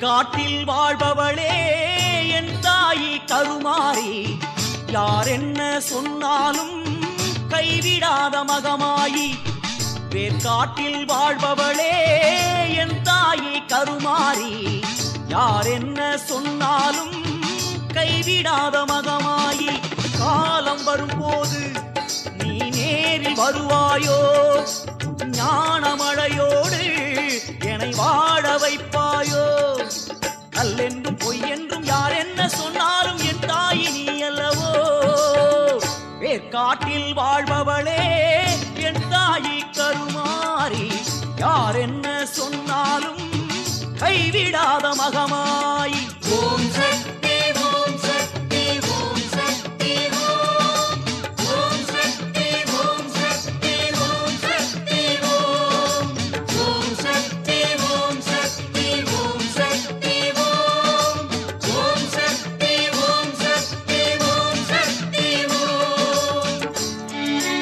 வேர்க்காட்டில் வாழ்பவளே என் தாயி கருமாறி யார் என்ன சொன்னாலும் கைவிடாத மகமாயி வேர்க்காட்டில் வாழ்பவளே என் தாயி கருமாறி யார் என்ன சொன்னாலும் கைவிடாத மகமாயி காலம் வரும்போது நீ நேரில் வருவாயோ ஞானமழையோடு என்னை வாழ வைப்பாயோ கல்லென்றும் பொய் என்றும் யார் என்ன சொன்னாலும் என் தாயி நீ அல்லவோ வேர்க்காட்டில் வாழ்பவளே என் தாயி கருமாறி யார் என்ன சொன்னாலும் கைவிடாத மகமாயி ஓம் சக்தி ஓம் சக்தி ஓம் சக்தி ஓம் ஓம் சக்தி ஓம் சக்தி ஓம் சக்தி ஓம் ஓம் சக்தி ஓம் சக்தி ஓம் சக்தி ஓம் ஓம் சக்தி ஓம் சக்தி ஓம் சக்தி ஓம்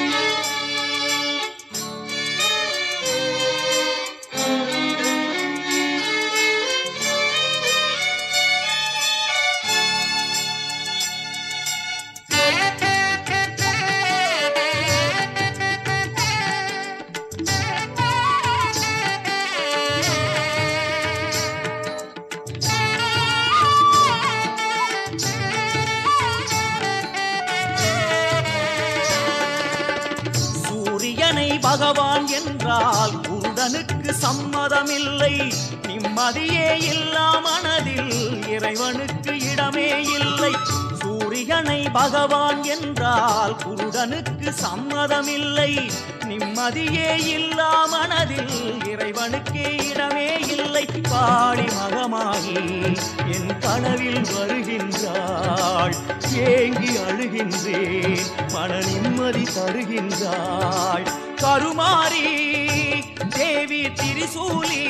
சூரியனை பகவான் என்றால் குருடனுக்கு சம்மதமில்லை நிம்மதியே இல்லா மனதில் இறைவனுக்கு இடமே இல்லை சூரியனை பகவான் என்றால் குருடனுக்கு சம்மதமில்லை நிம்மதியே இல்லா மனதில் இறைவனுக்கே இடமே இல்லை பாடி மகமாகி என் கனவில் வருகின்றாள் ஏங்கி அழுகின்றேன் மன நிம்மதி தருகின்றாள் கருமாரி தேவி திரிசூலி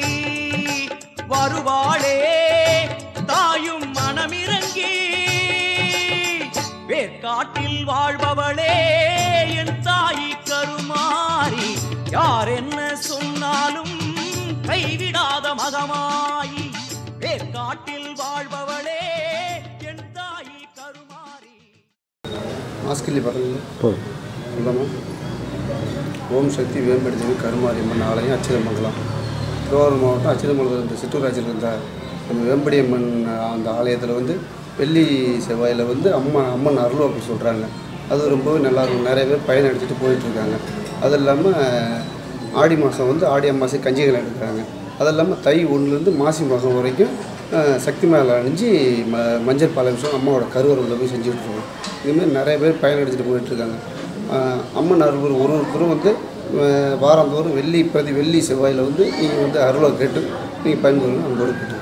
வருவாளே தாயும் மனமிறங்கி வேர்க்காட்டில் வாழ்பவளே என் தாயி கருமாரி யார் என்ன சொன்னாலும் கைவிடாத மகமாயி வேர்க்காட்டில் வாழ்பவளே என் தாயி கருமாரி மாஸ்கிலி பக்கத்தில் சொல்லாமா ஓம் சக்தி வேம்படி தேவி கருமாரியம்மன் ஆலயம் அச்சிதமங்கலம் திருவாரூர் மாவட்டம் அச்சிதமங்கலம் இந்த சிற்றூராட்சியில் இருந்த நம்ம வேம்படி அம்மன் அந்த ஆலயத்தில் வந்து வெள்ளி செவ்வாயில் வந்து அம்மா அம்மன் அருள் அப்படி சொல்கிறாங்க அது ரொம்பவே நல்லா இருக்கும் நிறைய பேர் பயன் அடிச்சுட்டு போயிட்டுருக்காங்க அது இல்லாமல் ஆடி மாதம் வந்து ஆடி அமாவாசை கஞ்சிகள் எடுக்கிறாங்க அது இல்லாமல் தை ஒன்றுலேருந்து மாசி மாதம் வரைக்கும் அஹ், சக்தி மேலே அணிஞ்சு ம மஞ்சள் பாலபிஷம் அம்மாவோட கருவறையில் போய் செஞ்சுட்டு இருக்கோம் இதுமாதிரி நிறைய பேர் பயனடிச்சுட்டு போயிட்டுருக்காங்க அம்மன் அருள் ஒரு ஒருவருக்கும் வந்து அஹ், வாரந்தோறும் வெள்ளி பிரதி வெள்ளி செவ்வாயில் வந்து நீங்கள் வந்து அருளை கேட்டு நீங்கள் பயன்பெறணும் அன்போடு கேட்டு